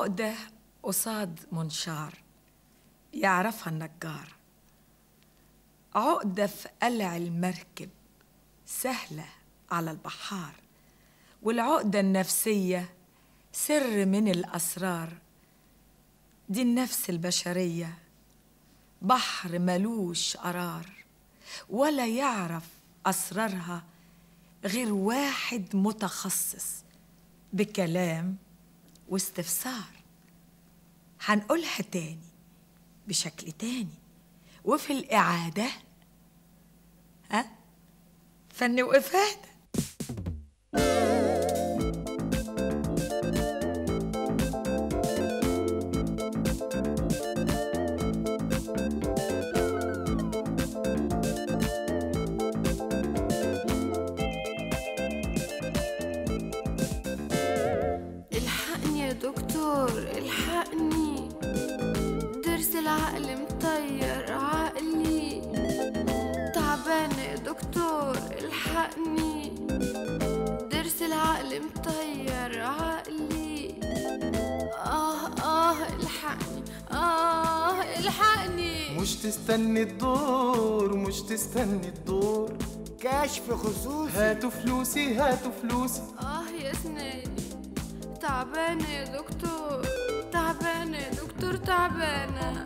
عقدة قصاد منشار يعرفها النجار عقدة في قلع المركب سهلة على البحار والعقدة النفسية سر من الأسرار دي النفس البشرية بحر ملوش قرار ولا يعرف أسرارها غير واحد متخصص بكلام واستفسار هنقولها تاني بشكل تاني وفي الإعادة ها فن وإفادة الحقني يا دكتور الحقني ضرس العقل مطير عقلي تعبانة يا دكتور الحقني ضرس العقل مطير عقلي آه آه الحقني آه الحقني مش تستني الدور مش تستني الدور كشف خصوصي هاتوا فلوسي هاتوا فلوسي آه يا سناني تعبانة يا دكتور تعبانة يا دكتور تعبانة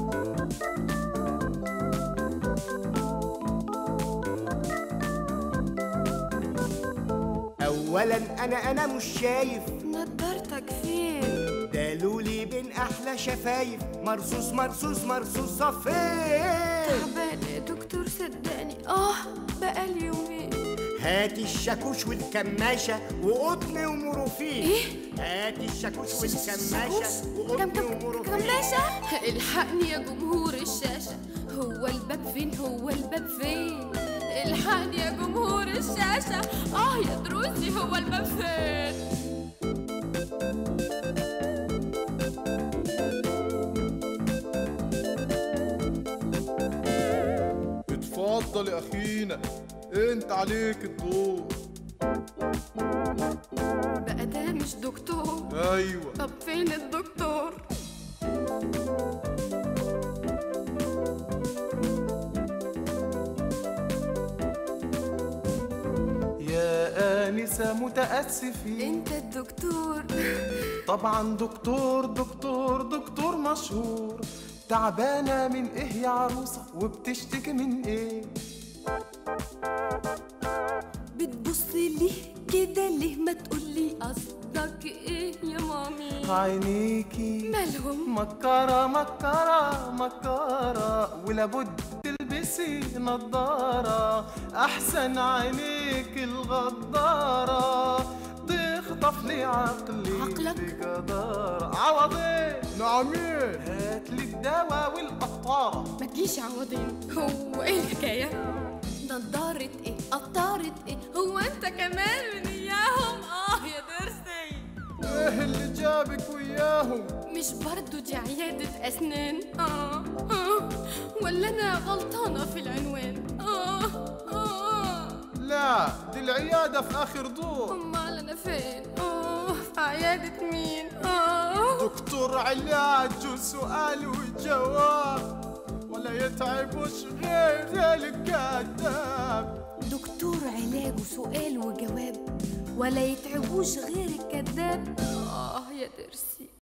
اولا انا انا مش شايف نضارتك فين دالولي بين احلى شفايف مرصوص مرصوص مرصوص صفين تعبانة يا دكتور صدقني اه بقالي يومين هاتي الشاكوش والكماشة وقطن ومروفين إيه؟ هاتي الشاكوش والكماشة كم وقطن كم ومروفين كماشة الحقني يا جمهور الشاشة هو الباب فين هو الباب فين الحقني يا جمهور الشاشة اه يا دروسي هو الباب فين اتفضل يا اخينا انت عليك الدور بقى ده مش دكتور ايوه طب فين الدكتور يا آنسة متأسفين انت الدكتور طبعا دكتور دكتور دكتور مشهور تعبانة من ايه يا عروسة وبتشتكي من ايه بتبص ليه كده ليه ما تقولي قصدك ايه يا مامي عينيكي مالهم مكرة مكرة مكرة ولابد تلبسي نضارة أحسن عينيك الغدارة تخطف لي عقلي عقلك؟ بجدارة عوضين نعمين هاتلي الدواء والقطارة ما تجيش عوضين هو ايه الحكاية؟ نضارة ايه؟ قطارة ايه؟ هو انت كمان من اياهم؟ اه يا درسي ايه اللي جابك وياهم مش برضو دي عيادة أسنان؟ آه آه ولا أنا غلطانة في العنوان؟ آه آه لا دي العيادة في اخر دور أمال أنا فين؟ آه في عيادة مين؟ آه دكتور علاج وسؤال وجواب ولا يتعبوش غير الكذاب دكتور علاج وسؤال وجواب ولا يتعبوش غير الكذاب آه يا درسي